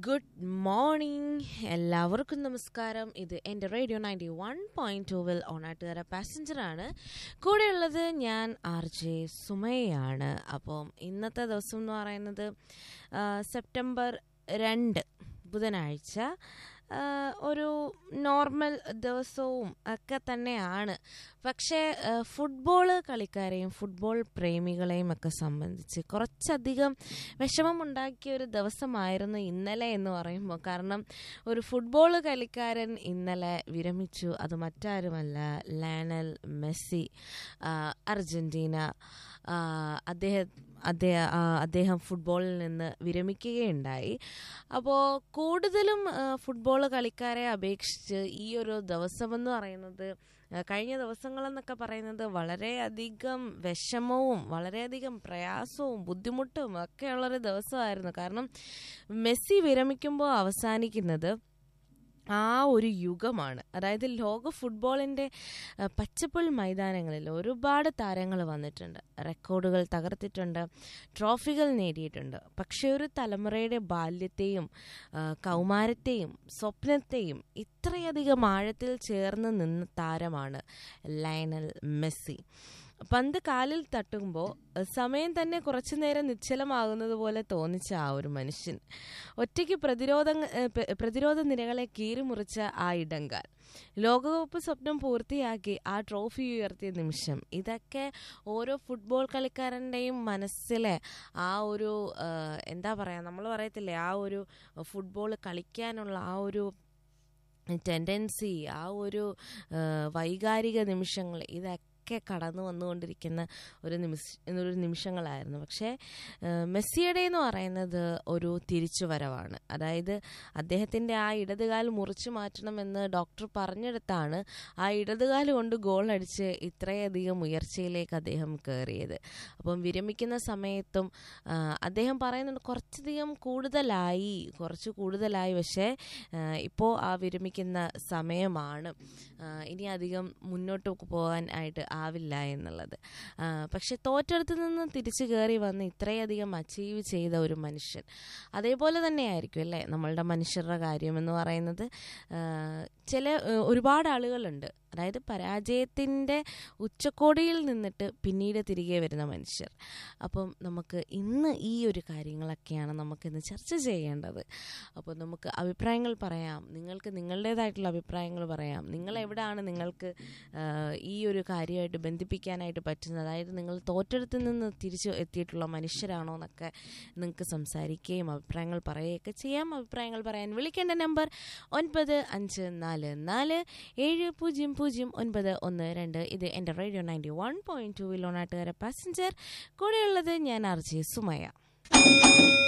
good morning എല്ലാവർക്കും നമസ്കാരം ഇത് എൻ്റെ റേഡിയോ നയൻറ്റി വൺ പോയിൻറ്റ് ടൂവിൽ ഓണാട്ടുകാര പാസഞ്ചറാണ് കൂടെയുള്ളത് ഞാൻ ആർ ജെ സുമയാണ് അപ്പം ഇന്നത്തെ ദിവസം എന്ന് പറയുന്നത് ആ, സെപ്റ്റംബർ രണ്ട് ബുധനാഴ്ച ആ, ഒരു നോർമൽ ദിവസവും ഒക്കെ തന്നെയാണ് പക്ഷേ ആ, ഫുട്ബോൾ കളിക്കാരെയും ഫുട്ബോൾ പ്രേമികളെയും ഒക്കെ സംബന്ധിച്ച് കുറച്ചധികം വിഷമമുണ്ടാക്കിയ ഒരു ദിവസമായിരുന്നു ഇന്നലെ എന്ന് പറയുമ്പോൾ കാരണം ഒരു ഫുട്ബോൾ കളിക്കാരൻ ഇന്നലെ വിരമിച്ചു അത് മറ്റാരുമല്ല ലയണൽ മെസ്സി ആ, അർജന്റീന ആ, അദ്ദേഹം അദ്ദേഹം അദ്ദേഹം ഫുട്ബോളിൽ നിന്ന് വിരമിക്കുകയുണ്ടായി അപ്പോൾ കൂടുതലും ഫുട്ബോൾ കളിക്കാരെ അപേക്ഷിച്ച് ഈ ഒരു ദിവസമെന്ന് പറയുന്നത് ആ, കഴിഞ്ഞ ദിവസങ്ങളെന്നൊക്കെ പറയുന്നത് വളരെയധികം വിഷമവും വളരെയധികം പ്രയാസവും ബുദ്ധിമുട്ടും ഒക്കെയുള്ളൊരു ദിവസമായിരുന്നു കാരണം മെസ്സി വിരമിക്കുമ്പോൾ അവസാനിക്കുന്നത് ആ ഒരു യുഗമാണ് അതായത് ലോക ഫുട്ബോളിൻ്റെ ആ, പച്ചപ്പുൽ മൈതാനങ്ങളിൽ ഒരുപാട് താരങ്ങൾ വന്നിട്ടുണ്ട് റെക്കോർഡുകൾ തകർത്തിട്ടുണ്ട് ട്രോഫികൾ നേടിയിട്ടുണ്ട് പക്ഷേ ഒരു തലമുറയുടെ ബാല്യത്തെയും ആ, കൗമാരത്തെയും സ്വപ്നത്തെയും ഇത്രയധികം ആഴത്തിൽ ചേർന്ന് നിന്ന താരമാണ് ലയണൽ മെസ്സി പന്ത് കാലിൽ തട്ടുമ്പോൾ സമയം തന്നെ കുറച്ചു നേരം നിശ്ചലമാകുന്നത് പോലെ തോന്നിച്ച ആ ഒരു മനുഷ്യൻ ഒറ്റയ്ക്ക് പ്രതിരോധ പ്രതിരോധ നിരകളെ കീറിമുറിച്ച ആ ഇടങ്കാൽ ലോകകപ്പ് സ്വപ്നം പൂർത്തിയാക്കി ആ ട്രോഫി ഉയർത്തിയ നിമിഷം ഇതൊക്കെ ഓരോ ഫുട്ബോൾ കളിക്കാരൻ്റെയും മനസ്സിലെ ആ ഒരു ആ, എന്താ പറയുക നമ്മൾ പറയത്തില്ലേ ആ ഒരു ഫുട്ബോൾ കളിക്കാനുള്ള ആ ഒരു ടെൻഡൻസി ആ ഒരു ആ, വൈകാരിക നിമിഷങ്ങൾ ഇതൊക്കെ കടന്നു വന്നുകൊണ്ടിരിക്കുന്ന ഒരു നിമിഷ ഒരു നിമിഷങ്ങളായിരുന്നു പക്ഷേ ആ, മെസ്സിയുടെ എന്ന് പറയുന്നത് ഒരു തിരിച്ചുവരവാണ് അതായത് അദ്ദേഹത്തിൻ്റെ ആ ഇടതുകാൽ മുറിച്ചു മാറ്റണമെന്ന് ഡോക്ടർ പറഞ്ഞെടുത്താണ് ആ ഇടതുകാൽ കൊണ്ട് ഗോൾ അടിച്ച് ഇത്രയധികം ഉയർച്ചയിലേക്ക് അദ്ദേഹം കയറിയത് അപ്പം വിരമിക്കുന്ന സമയത്തും ആ, അദ്ദേഹം പറയുന്നുണ്ട് കുറച്ചധികം കൂടുതലായി കുറച്ച് കൂടുതലായി പക്ഷേ ഇപ്പോൾ ആ വിരമിക്കുന്ന സമയമാണ് ആ, ഇനി അധികം മുന്നോട്ട് പോകാൻ ആയിട്ട് ആവില്ല എന്നുള്ളത് ആ, പക്ഷെ തോറ്റെടുത്ത് നിന്ന് തിരിച്ചു കയറി വന്ന് ഇത്രയധികം അച്ചീവ് ചെയ്ത ഒരു മനുഷ്യൻ അതേപോലെ തന്നെയായിരിക്കും അല്ലേ നമ്മളുടെ മനുഷ്യരുടെ കാര്യം എന്ന് പറയുന്നത് ആ, ചില ആ, ഒരുപാട് ആളുകളുണ്ട് അതായത് പരാജയത്തിൻ്റെ ഉച്ചക്കോടിയിൽ നിന്നിട്ട് പിന്നീട് തിരികെ വരുന്ന മനുഷ്യർ അപ്പം നമുക്ക് ഇന്ന് ഈ ഒരു കാര്യങ്ങളൊക്കെയാണ് നമുക്കിന്ന് ചർച്ച ചെയ്യേണ്ടത് അപ്പോൾ നമുക്ക് അഭിപ്രായങ്ങൾ പറയാം നിങ്ങൾക്ക് നിങ്ങളുടേതായിട്ടുള്ള അഭിപ്രായങ്ങൾ പറയാം നിങ്ങൾ എവിടെയാണ് നിങ്ങൾക്ക് ആ, ഈ ഒരു കാര്യമായിട്ട് ബന്ധിപ്പിക്കാനായിട്ട് പറ്റുന്നത് അതായത് നിങ്ങൾ തോറ്റെടുത്ത് നിന്ന് തിരിച്ചു എത്തിയിട്ടുള്ള മനുഷ്യരാണോ എന്നൊക്കെ നിങ്ങൾക്ക് സംസാരിക്കുകയും അഭിപ്രായങ്ങൾ പറയുകയൊക്കെ ചെയ്യാം അഭിപ്രായങ്ങൾ പറയാൻ വിളിക്കേണ്ട നമ്പർ ഒൻപത് അഞ്ച് നാല് നാല് ഏഴ് പൂജ്യം പൂജ്യം ഒൻപത് ഒന്ന് രണ്ട് ഇത് എൻ്റെ radio ninety one point two വിലോണാട്ടുകാര പാസഞ്ചർ കൂടെയുള്ളത് ഞാൻ ആർ ജെ സുമയ